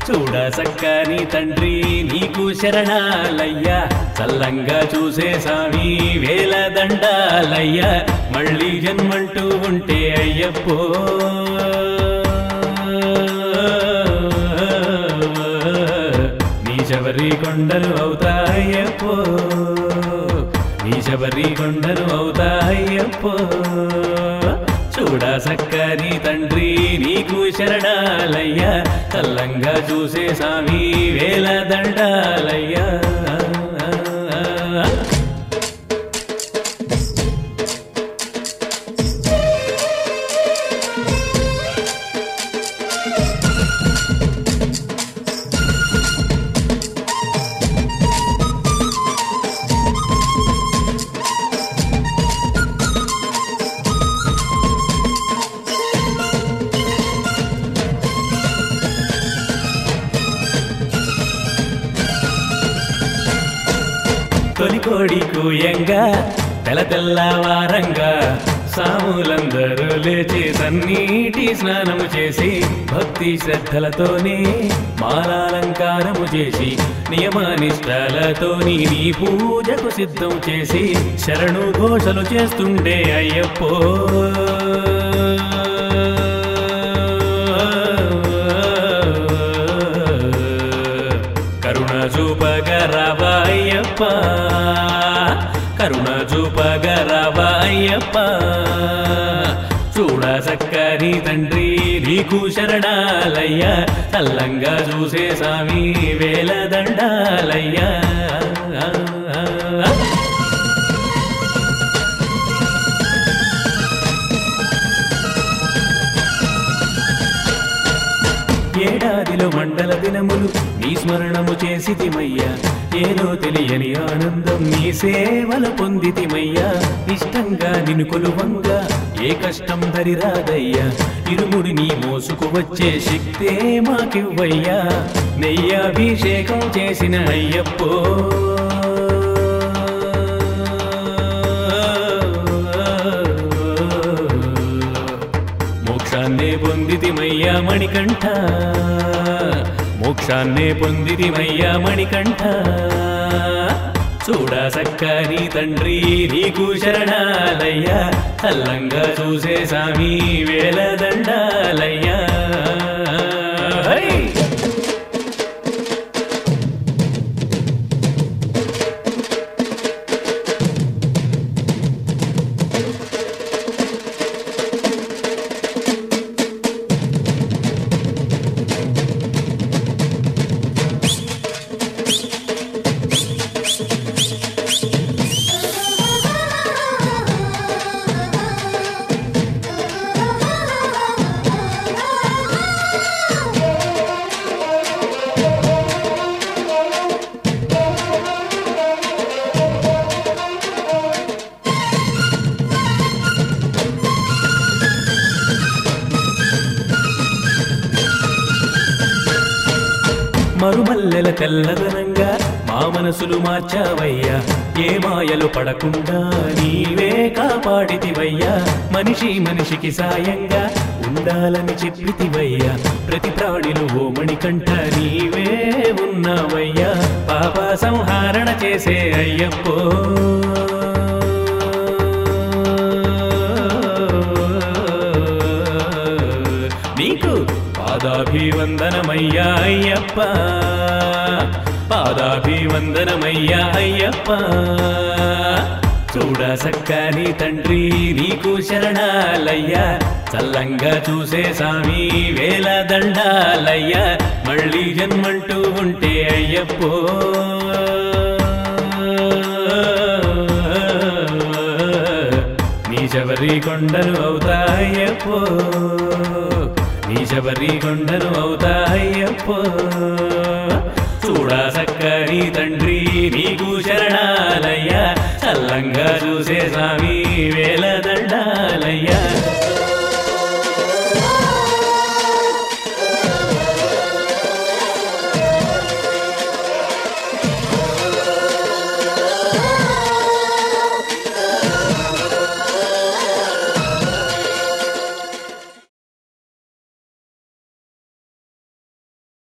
చూడ సక్కని తండ్రి నీకు శరణాలయ్యా చల్లంగా చూసే సామి వేల దండాలయ్యా మళ్ళీ జన్మంటూ ఉంటే అయ్యప్పో నీ శబరి కొండలు అవుతాయప్పో నీ శబరి కొండలు అవుతాయప్పో చూడ సక్కని తండ్రి నీకు శరణాలయ్యా చల్లంగా చూసే సామి వేల దండాలయ్యా తొలి కోడి కూయంగా తెల తెల్లవారంగా సాములందరూ లేచి సన్నీటి స్నానము చేసి భక్తి శ్రద్ధలతోనే మాలాలంకారము చేసి నియమనిష్టలతోని నీ పూజకు సిద్ధం చేసి శరణు ఘోషలు చేస్తుండే అయ్యప్పో కరుణ చూపగరవాయ్యప్ప కరుణ చూపగరవాయ్యప్ప చూడ సక్కని తండ్రి నీకు శరణాలయ్యా చల్లంగా చూసే స్వామి వేల దండాలయ్యా ఏడాదిలో మండల దినములు నీ స్మరణము చేసితిమయ్యా ఏదో తెలియని ఆనందం నీ సేవలు పొందితిమయ్యా ఇష్టంగా నిన్ను కొలువంగా ఏ కష్టం దరిరాదయ్యా ఇరుముడి నీ మోసుకు వచ్చే శక్తే మాకివ్వయ్యా నెయ్యాభిషేకం చేసిన అయ్యప్పో మోక్షాన్నే పొందితిమయ్యా మణికంఠ మోక్షాన్నే పొందితిమయ్యా మణికంఠ చూడ సక్కని తండ్రి నీకు శరణాలయ్యా అల్లంగా చూసే సామి వేల దండాలయ్యా హై! మరుమల్లెల తెల్లదనంగా మా మనసులు మార్చావయ్యా ఏ మాయలు పడకుండా నీవే కాపాడితివయ్యా మనిషి మనిషికి సాయంగా ఉండాలని చెప్పితివయ్యా ప్రతి ప్రాణిలో ఓ మణికంఠ నీవే ఉన్నావయ్యా పాప సంహరణ చేసే అయ్యప్పో నీకు పాదాభివందనమయ్యా అయ్యప్ప పాదాభివందనమయ్యా అయ్యప్ప చూడ సక్కని తండ్రి నీకు శరణాలయ్యా చల్లంగా చూసే సామి వేల దండాలయ్యా మళ్ళీ జన్మంటూ ఉంటే అయ్యప్పో నీ శబరి కొండలు అవుతాయప్పో నీ శబరి కొండలు అవుతాయప్పో చూడా సక్కని తండ్రి నీకు శరణాలయ్యా చల్లంగా చూసే స్వామి వేల దండాలయ్యా